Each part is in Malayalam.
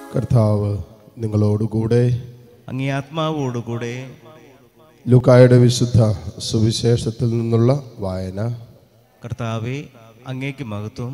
കർത്താവ് നിങ്ങളോടുകൂടെ അങ്ങേ ആത്മാവോടുകൂടെ ലുക്കായുടെ വിശുദ്ധ സുവിശേഷത്തിൽ നിന്നുള്ള വായന കർത്താവെ അങ്ങേക്ക് മഹത്വം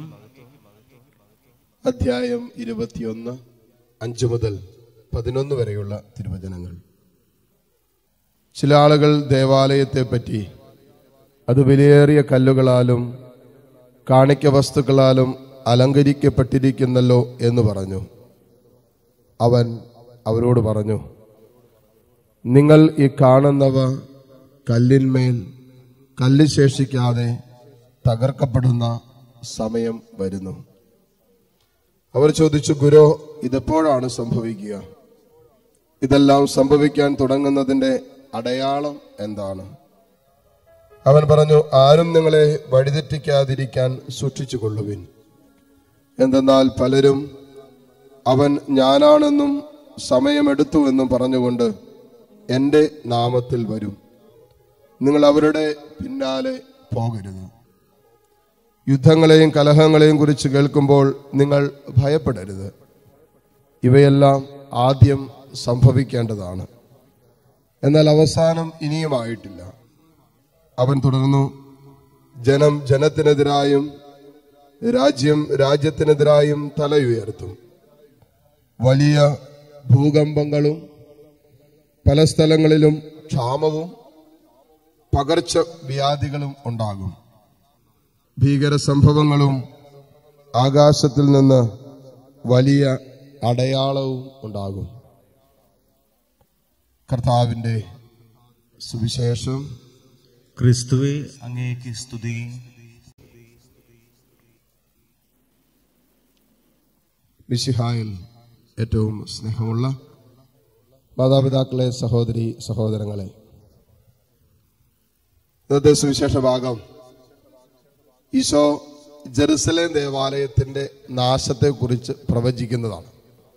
അധ്യായം ഇരുപത്തിയൊന്ന് അഞ്ച് മുതൽ പതിനൊന്ന് വരെയുള്ള തിരുവചനങ്ങൾ ചില ആളുകൾ ദേവാലയത്തെ പറ്റി അത് വിലയേറിയ കല്ലുകളാലും കാണിക്ക വസ്തുക്കളാലും അലങ്കരിക്കപ്പെട്ടിരിക്കുന്നല്ലോ എന്ന് പറഞ്ഞു അവൻ അവരോട് പറഞ്ഞു നിങ്ങൾ ഈ കാണുന്നവ കല്ലിന്മേൽ കല്ല് ശേഷിക്കാതെ തകർക്കപ്പെടുന്ന സമയം വരുന്നു അവർ ചോദിച്ചു ഗുരു ഇതെപ്പോഴാണ് സംഭവിക്കുക ഇതെല്ലാം സംഭവിക്കാൻ തുടങ്ങുന്നതിന്റെ അടയാളം എന്താണ് അവൻ പറഞ്ഞു ആരും നിങ്ങളെ വഴിതെറ്റിക്കാതിരിക്കാൻ സൂക്ഷിച്ചുകൊള്ളുവിൻ എന്തെന്നാൽ പലരും അവൻ ഞാനാണെന്നും സമയമെടുത്തുവെന്നും പറഞ്ഞുകൊണ്ട് എൻ്റെ നാമത്തിൽ വരും നിങ്ങൾ അവരുടെ പിന്നാലെ പോകരുത് യുദ്ധങ്ങളെയും കലഹങ്ങളെയും കുറിച്ച് കേൾക്കുമ്പോൾ നിങ്ങൾ ഭയപ്പെടരുത് ഇവയെല്ലാം ആദ്യം സംഭവിക്കേണ്ടതാണ് എന്നാൽ അവസാനം ഇനിയുമായിട്ടില്ല അവൻ തുടർന്നു ജനം ജനത്തിനെതിരായും രാജ്യം രാജ്യത്തിനെതിരായും തലയുയർത്തും വലിയ ഭൂകമ്പങ്ങളും പല സ്ഥലങ്ങളിലും ക്ഷാമവും പകർച്ച വ്യാധികളും ഉണ്ടാകും ഭീകര സംഭവങ്ങളും ആകാശത്തിൽ നിന്ന് വലിയ അടയാളവും ഉണ്ടാകും കർത്താവിന്റെ സുവിശേഷം ക്രിസ്തുവെ അങ്ങേക്ക് സ്തുതി മിശിഹായിൽ ഏറ്റവും സ്നേഹമുള്ള മാതാപിതാക്കളെ സഹോദരി സഹോദരങ്ങളെ ഇന്നത്തെ സുവിശേഷ ഭാഗം ഈശോ ജെറുസലേം ദേവാലയത്തിന്റെ നാശത്തെക്കുറിച്ച് പ്രവചിക്കുന്നതാണ്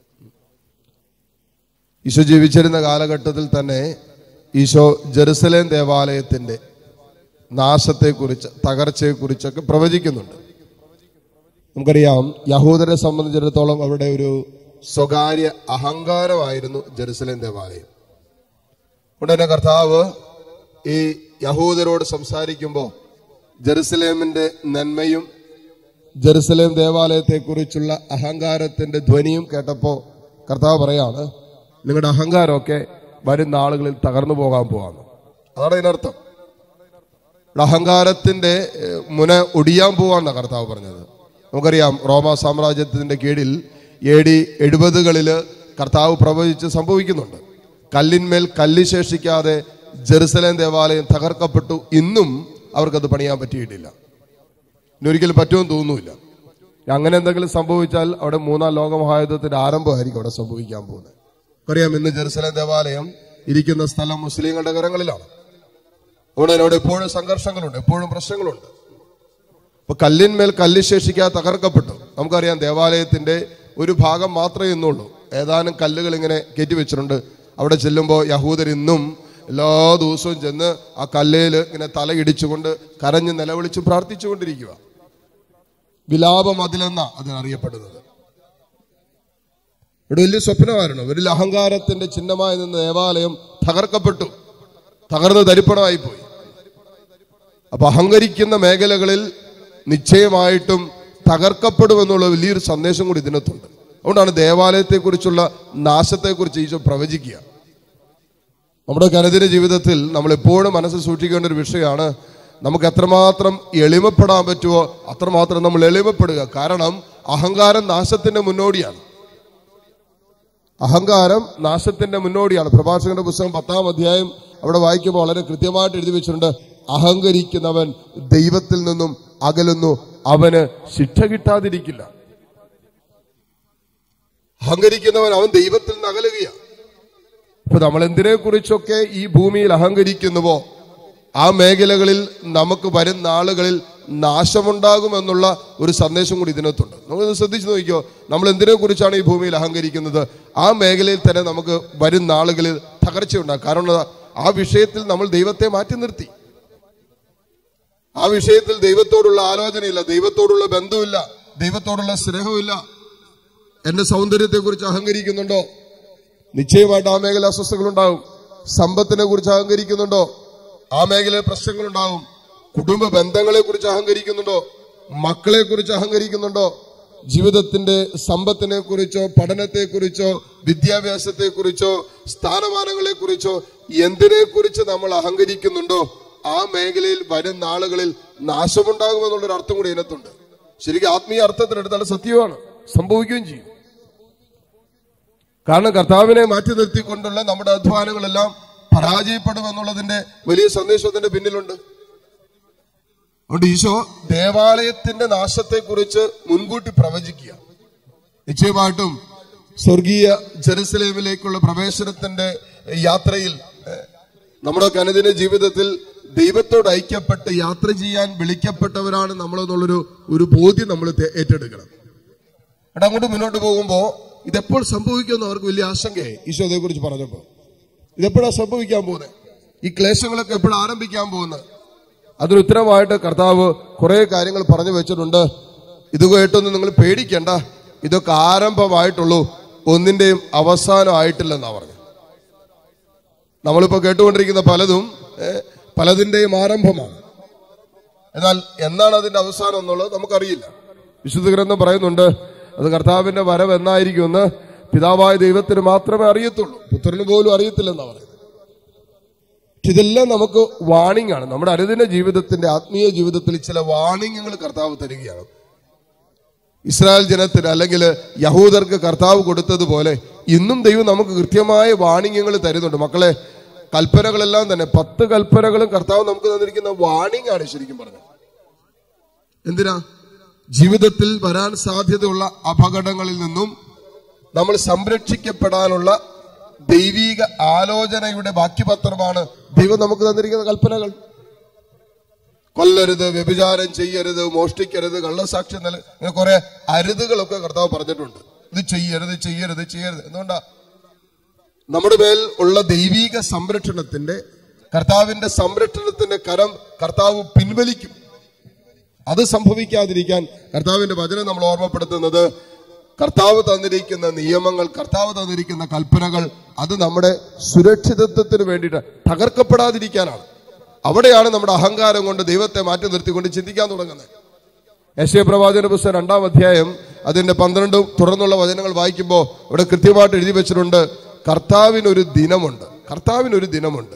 ഈശോ ജീവിച്ചിരുന്ന കാലഘട്ടത്തിൽ തന്നെ ഈശോ ജെറുസലേം ദേവാലയത്തിന്റെ നാശത്തെക്കുറിച്ച് തകർച്ചയെക്കുറിച്ചൊക്കെ പ്രവചിക്കുന്നുണ്ട് നമുക്കറിയാം യഹൂദരെ സംബന്ധിച്ചിടത്തോളം അവിടെ ഒരു സ്വകാര്യ അഹങ്കാരമായിരുന്നു ജെറുസലേം ദേവാലയം ഉടനെ കർത്താവ് ഈ യഹൂദരോട് സംസാരിക്കുമ്പോൾ ജെറുസലേമിന്റെ നന്മയും ജെറുസലേം ദേവാലയത്തെക്കുറിച്ചുള്ള അഹങ്കാരത്തിന്റെ ധ്വനിയും കേട്ടപ്പോ കർത്താവ് പറയാണ് നിങ്ങളുടെ അഹങ്കാരമൊക്കെ വരുന്ന ആളുകളിൽ തകർന്നു പോകാൻ പോവാന്ന് അതാണ് ഇതിനർത്ഥം ഇവിടെ അഹങ്കാരത്തിന്റെ ഏഹ്, മുന ഒടിയാൻ പോവാന്നാണ് കർത്താവ് പറഞ്ഞത് നമുക്കറിയാം റോമ സാമ്രാജ്യത്തിന്റെ കീഴിൽ എ ഡി എഴുപതുകളില് കർത്താവ് പ്രവചിച്ച് സംഭവിക്കുന്നുണ്ട് കല്ലിന്മേൽ കല്ല് ശേഷിക്കാതെ ജെറുസലേം ദേവാലയം തകർക്കപ്പെട്ടു ഇന്നും അവർക്കത് പണിയാൻ പറ്റിയിട്ടില്ല ഇനി ഒരിക്കലും പറ്റുമെന്ന് തോന്നുന്നില്ല അങ്ങനെ എന്തെങ്കിലും സംഭവിച്ചാൽ അവിടെ മൂന്നാം ലോകമഹായുദ്ധത്തിന്റെ ആരംഭമായിരിക്കും അവിടെ സംഭവിക്കാൻ പോകുന്നത് അറിയാം ഇന്ന് ജെറുസലേം ദേവാലയം ഇരിക്കുന്ന സ്ഥലം മുസ്ലിങ്ങളുടെ കരങ്ങളിലാണ് അതുകൊണ്ട് തന്നെ അവിടെ എപ്പോഴും സംഘർഷങ്ങളുണ്ട് എപ്പോഴും പ്രശ്നങ്ങളുണ്ട് അപ്പൊ കല്ലിന്മേൽ കല്ല് ശേഷിക്കാതെ തകർക്കപ്പെട്ടു നമുക്കറിയാം ദേവാലയത്തിന്റെ ഒരു ഭാഗം മാത്രമേ ഇന്നുള്ളൂ ഏതാനും കല്ലുകൾ ഇങ്ങനെ കയറ്റി വെച്ചിട്ടുണ്ട് അവിടെ ചെല്ലുമ്പോൾ യഹൂദർ ഇന്നും എല്ലാ ദിവസവും ചെന്ന് ആ കല്ലേൽ ഇങ്ങനെ തലയിടിച്ചുകൊണ്ട് കരഞ്ഞ് നിലവിളിച്ച് പ്രാർത്ഥിച്ചുകൊണ്ടിരിക്കുക വിലാപം അതിലെന്ന അതിനറിയപ്പെടുന്നത് ഇവിടെ വലിയ സ്വപ്നമായിരുന്നു വലിയ അഹങ്കാരത്തിന്റെ ചിഹ്നമായി നിന്ന ദേവാലയം തകർക്കപ്പെട്ടു തകർന്ന് തരിപ്പണമായി പോയി അപ്പൊ അഹങ്കരിക്കുന്ന മേഖലകളിൽ നിശ്ചയമായിട്ടും തകർക്കപ്പെടുമെന്നുള്ള വലിയൊരു സന്ദേശം കൂടി ഇതിനകത്തുണ്ട് അതുകൊണ്ടാണ് ദേവാലയത്തെക്കുറിച്ചുള്ള നാശത്തെക്കുറിച്ച് ഈശോ പ്രവചിക്കുക നമ്മുടെ കനദിന ജീവിതത്തിൽ നമ്മൾ എപ്പോഴും മനസ്സിൽ സൂക്ഷിക്കേണ്ട ഒരു വിഷയമാണ് നമുക്ക് എത്രമാത്രം എളിമപ്പെടാൻ പറ്റുമോ അത്രമാത്രം നമ്മൾ എളിമപ്പെടുക കാരണം അഹങ്കാരം നാശത്തിന്റെ മുന്നോടിയാണ് അഹങ്കാരം നാശത്തിന്റെ മുന്നോടിയാണ് പ്രഭാഷകന്റെ പുസ്തകം പത്താം അധ്യായം അവിടെ വായിക്കുമ്പോൾ വളരെ കൃത്യമായിട്ട് എഴുതി വെച്ചിട്ടുണ്ട് അഹങ്കരിക്കുന്നവൻ ദൈവത്തിൽ നിന്നും അകലുന്നു അവന് ശിക്ഷ കിട്ടാതിരിക്കില്ല അഹങ്കരിക്കുന്നവൻ അവൻ ദൈവത്തിൽ നിന്ന് അകലുകയാണ് ഇപ്പൊ നമ്മൾ എന്തിനെ കുറിച്ചൊക്കെ ഈ ഭൂമിയിൽ അഹങ്കരിക്കുന്നുവോ ആ മേഖലകളിൽ നമുക്ക് വരുന്ന ആളുകളിൽ നാശമുണ്ടാകുമെന്നുള്ള ഒരു സന്ദേശം കൂടി ഇതിനകത്തുണ്ട് നമുക്കൊന്ന് ശ്രദ്ധിച്ചു നോക്കിക്കോ നമ്മൾ എന്തിനെ കുറിച്ചാണ് ഈ ഭൂമിയിൽ അഹങ്കരിക്കുന്നത് ആ മേഖലയിൽ തന്നെ നമുക്ക് വരുന്ന ആളുകളിൽ തകർച്ചയുണ്ടാകും കാരണം എന്താ? ആ വിഷയത്തിൽ നമ്മൾ ദൈവത്തെ മാറ്റി നിർത്തി ആ വിഷയത്തിൽ ദൈവത്തോടുള്ള ആലോചനയില്ല ദൈവത്തോടുള്ള ബന്ധമില്ല ദൈവത്തോടുള്ള സ്നേഹമില്ല എന്റെ സൗന്ദര്യത്തെക്കുറിച്ച് അഹങ്കരിക്കുന്നുണ്ടോ നിശ്ചയമായിട്ട് ആ മേഖല അസ്വസ്ഥകളുണ്ടാകും സമ്പത്തിനെ കുറിച്ച് അഹങ്കരിക്കുന്നുണ്ടോ ആ മേഖലയിൽ പ്രശ്നങ്ങളുണ്ടാകും കുടുംബ ബന്ധങ്ങളെ കുറിച്ച് അഹങ്കരിക്കുന്നുണ്ടോ മക്കളെ കുറിച്ച് അഹങ്കരിക്കുന്നുണ്ടോ ജീവിതത്തിന്റെ സമ്പത്തിനെ കുറിച്ചോ പഠനത്തെ കുറിച്ചോ വിദ്യാഭ്യാസത്തെ കുറിച്ചോ സ്ഥാനമാനങ്ങളെ കുറിച്ചോ എന്തിനെ കുറിച്ച് നമ്മൾ അഹങ്കരിക്കുന്നുണ്ടോ ആ മേഖലയിൽ വരും നാളുകളിൽ നാശമുണ്ടാകുമെന്നുള്ളൊരു അർത്ഥം കൂടി ഇതിനകത്തുണ്ട് ശരിക്കും ആത്മീയ അർത്ഥത്തിനെടുത്താൽ സത്യമാണ് സംഭവിക്കുകയും ചെയ്യും കാരണം കർത്താവിനെ മാറ്റി നിർത്തിക്കൊണ്ടുള്ള നമ്മുടെ അധ്വാനങ്ങളെല്ലാം പരാജയപ്പെടുമെന്നുള്ളതിന്റെ വലിയ സന്ദേശത്തിന്റെ പിന്നിലുണ്ട് അതുകൊണ്ട് ഈശോ ദേവാലയത്തിന്റെ നാശത്തെക്കുറിച്ച് മുൻകൂട്ടി പ്രവചിക്കുക നിശ്ചയമായിട്ടും സ്വർഗീയ ജെറുസലേമിലേക്കുള്ള പ്രവേശനത്തിന്റെ യാത്രയിൽ ഏഹ്, നമ്മുടെ കനദിന ജീവിതത്തിൽ ദൈവത്തോട് ഐക്യപ്പെട്ട് യാത്ര ചെയ്യാൻ വിളിക്കപ്പെട്ടവരാണ് നമ്മളെന്നുള്ളൊരു ഒരു ബോധ്യം നമ്മൾ തെ- ഏറ്റെടുക്കണം എടാ അങ്ങോട്ട് മുന്നോട്ട് പോകുമ്പോ ഇതെപ്പോൾ സംഭവിക്കുമെന്ന് അവർക്ക് വലിയ ആശങ്കയായി ഈശോ അതേക്കുറിച്ച് പറഞ്ഞപ്പോ ഇതെപ്പോഴാ സംഭവിക്കാൻ പോകുന്നത് ഈ ക്ലേശങ്ങളൊക്കെ എപ്പോഴാണ് ആരംഭിക്കാൻ പോകുന്നത് അതിന് ഉത്തരമായിട്ട് കർത്താവ് കുറെ കാര്യങ്ങൾ പറഞ്ഞു വെച്ചിട്ടുണ്ട് ഇത് കേട്ടൊന്നും നിങ്ങൾ പേടിക്കണ്ട ഇതൊക്കെ ആരംഭമായിട്ടുള്ളൂ ഒന്നിന്റെയും അവസാനമായിട്ടില്ലെന്നാ പറഞ്ഞു നമ്മളിപ്പോ കേട്ടുകൊണ്ടിരിക്കുന്ന പലതും ഏഹ്, പലതിന്റെയും ആരംഭമാണ് എന്നാൽ എന്നാണ് അതിന്റെ അവസാനം എന്നുള്ളത് നമുക്കറിയില്ല വിശുദ്ധ ഗ്രന്ഥം പറയുന്നുണ്ട് അത് കർത്താവിന്റെ വരവ് എന്നായിരിക്കുമെന്ന് പിതാവായ ദൈവത്തിന് മാത്രമേ അറിയത്തുള്ളൂ പുത്രന് പോലും അറിയത്തില്ലെന്നാ പറയുന്നത് പക്ഷെ ഇതെല്ലാം നമുക്ക് വാണിംഗ് ആണ് നമ്മുടെ അനുദിന ജീവിതത്തിന്റെ ആത്മീയ ജീവിതത്തിൽ ചില വാണിങ്ങുകൾ കർത്താവ് തരികയാണ് ഇസ്രായേൽ ജനത്തിന് അല്ലെങ്കിൽ യഹൂദർക്ക് കർത്താവ് കൊടുത്തതുപോലെ ഇന്നും ദൈവം നമുക്ക് കൃത്യമായ വാണിങ്ങുകൾ തരുന്നുണ്ട് മക്കളെ കൽപ്പനകളെല്ലാം തന്നെ പത്ത് കൽപ്പനകളും കർത്താവ് നമുക്ക് തന്നിരിക്കുന്ന വാണിംഗ് ആണ് ശരിക്കും പറഞ്ഞത് എന്തിനാ ജീവിതത്തിൽ വരാൻ സാധ്യതയുള്ള അപകടങ്ങളിൽ നിന്നും നമ്മൾ സംരക്ഷിക്കപ്പെടാനുള്ള ദൈവീക ആലോചനയുടെ ബാക്കിപത്രമാണ് ദൈവം നമുക്ക് തന്നിരിക്കുന്ന കൽപ്പനകൾ കൊല്ലരുത് വ്യഭിചാരം ചെയ്യരുത് മോഷ്ടിക്കരുത് കള്ളസാക്ഷ്യം നില ഇങ്ങനെ കുറെ അരുതുകളൊക്കെ കർത്താവ് പറഞ്ഞിട്ടുണ്ട് ഇത് ചെയ്യരുത് ചെയ്യരുത് ചെയ്യരുത് എന്തുകൊണ്ടാ നമ്മുടെ മേൽ ഉള്ള ദൈവീക സംരക്ഷണത്തിന്റെ കർത്താവിന്റെ സംരക്ഷണത്തിന്റെ കരം കർത്താവ് പിൻവലിക്കും അത് സംഭവിക്കാതിരിക്കാൻ കർത്താവിന്റെ വചനം നമ്മൾ ഓർമ്മപ്പെടുത്തുന്നത് കർത്താവ് തന്നിരിക്കുന്ന നിയമങ്ങൾ കർത്താവ് തന്നിരിക്കുന്ന കൽപ്പനകൾ അത് നമ്മുടെ സുരക്ഷിതത്വത്തിന് വേണ്ടിയിട്ട് തകർക്കപ്പെടാതിരിക്കാനാണ് അവിടെയാണ് നമ്മുടെ അഹങ്കാരം കൊണ്ട് ദൈവത്തെ മാറ്റി നിർത്തിക്കൊണ്ട് ചിന്തിക്കാൻ തുടങ്ങുന്നത് യശയ പ്രവാചന പുസ്തകം രണ്ടാം അധ്യായം അതിന്റെ പന്ത്രണ്ടും തുടർന്നുള്ള വചനങ്ങൾ വായിക്കുമ്പോൾ ഇവിടെ കൃത്യമായിട്ട് എഴുതി വെച്ചിട്ടുണ്ട് കർത്താവിനൊരു ദിനമുണ്ട് കർത്താവിനൊരു ദിനമുണ്ട്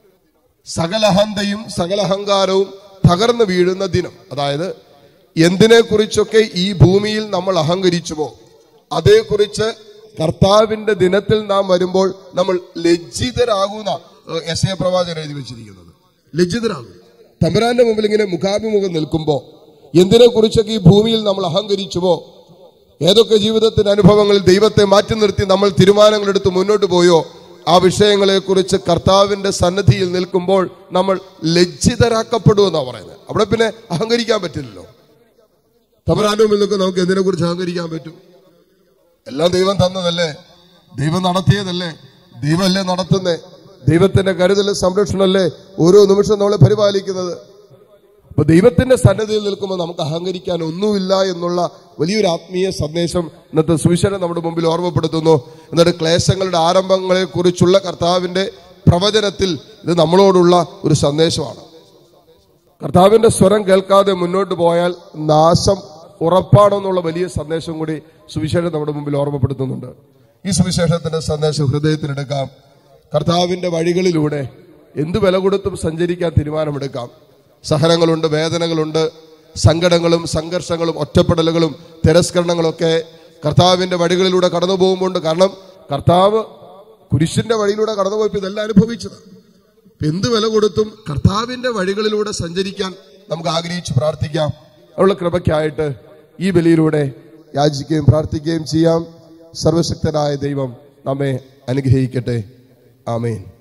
സകല അഹന്തയും സകല അഹങ്കാരവും തകർന്നു വീഴുന്ന ദിനം അതായത് എന്തിനെ കുറിച്ചൊക്കെ ഈ ഭൂമിയിൽ നമ്മൾ അഹങ്കരിച്ചുവോ അതേക്കുറിച്ച് കർത്താവിന്റെ ദിനത്തിൽ നാം വരുമ്പോൾ നമ്മൾ ലജ്ജിതരാകുന്ന എസ് എ പ്രവാചകൻ എഴുതി വെച്ചിരിക്കുന്നത് ലജ്ജിതരാകും തമ്പുരാന്റെ മുമ്പിൽ ഇങ്ങനെ മുഖാഭിമുഖം നിൽക്കുമ്പോ എന്തിനെ കുറിച്ചൊക്കെ ഈ ഭൂമിയിൽ നമ്മൾ അഹങ്കരിച്ചുവോ ഏതൊക്കെ ജീവിതത്തിന്റെ അനുഭവങ്ങളിൽ ദൈവത്തെ മാറ്റി നിർത്തി നമ്മൾ തീരുമാനങ്ങൾ എടുത്ത് മുന്നോട്ട് പോയോ ആ വിഷയങ്ങളെ കുറിച്ച് കർത്താവിന്റെ സന്നിധിയിൽ നിൽക്കുമ്പോൾ നമ്മൾ ലജ്ജിതരാക്കപ്പെടുമെന്നാണ് പറയുന്നത് അവിടെ പിന്നെ അഹങ്കരിക്കാൻ പറ്റില്ലല്ലോ തമരാന്റെ മുമ്പിൽ നിൽക്കും നമുക്ക് എന്തിനെ കുറിച്ച് അഹങ്കരിക്കാൻ പറ്റും എല്ലാം ദൈവം തന്നതല്ലേ ദൈവം നടത്തിയതല്ലേ ദൈവമല്ലേ നടത്തുന്നേ ദൈവത്തിന്റെ കരുതലും സംരക്ഷണമല്ലേ ഓരോ നിമിഷവും നമ്മളെ പരിപാലിക്കുന്നത് അപ്പൊ ദൈവത്തിന്റെ സന്നദ്ധിയിൽ നിൽക്കുമ്പോൾ നമുക്ക് അഹങ്കരിക്കാൻ ഒന്നുമില്ല എന്നുള്ള വലിയൊരു ആത്മീയ സന്ദേശം ഇന്നത്തെ സുവിശേഷം നമ്മുടെ മുമ്പിൽ ഓർമ്മപ്പെടുത്തുന്നു എന്നിട്ട് ക്ലേശങ്ങളുടെ ആരംഭങ്ങളെ കുറിച്ചുള്ള കർത്താവിന്റെ പ്രവചനത്തിൽ ഇത് നമ്മളോടുള്ള ഒരു സന്ദേശമാണ് കർത്താവിന്റെ സ്വരം കേൾക്കാതെ മുന്നോട്ട് പോയാൽ നാശം ഉറപ്പാണെന്നുള്ള വലിയ സന്ദേശം കൂടി സുവിശേഷം നമ്മുടെ മുമ്പിൽ ഓർമ്മപ്പെടുത്തുന്നുണ്ട് ഈ സുവിശേഷത്തിന്റെ സന്ദേശം ഹൃദയത്തിലെടുക്കാം കർത്താവിന്റെ വഴികളിലൂടെ എന്ത് വില കൊടുത്തും സഞ്ചരിക്കാൻ തീരുമാനമെടുക്കാം സഹനങ്ങളുണ്ട് വേദനകളുണ്ട് സങ്കടങ്ങളും സംഘർഷങ്ങളും ഒറ്റപ്പെടലുകളും തിരസ്കരണങ്ങളൊക്കെ കർത്താവിന്റെ വഴികളിലൂടെ കടന്നു പോകുമ്പോണ്ട് കാരണം കർത്താവ് കുരിശിന്റെ വഴിയിലൂടെ കടന്നുപോയപ്പോൾ ഇതെല്ലാം അനുഭവിച്ചതാണ് അപ്പൊ എന്ത് വില കൊടുത്തും കർത്താവിന്റെ വഴികളിലൂടെ സഞ്ചരിക്കാൻ നമുക്ക് ആഗ്രഹിച്ച് പ്രാർത്ഥിക്കാം ഉള്ള കൃപയ്ക്കായിട്ട് ഈ ബലിയിലൂടെ യാചിക്കുകയും പ്രാർത്ഥിക്കുകയും ചെയ്യാം സർവശക്തനായ ദൈവം നമ്മെ അനുഗ്രഹിക്കട്ടെ ആമേൻ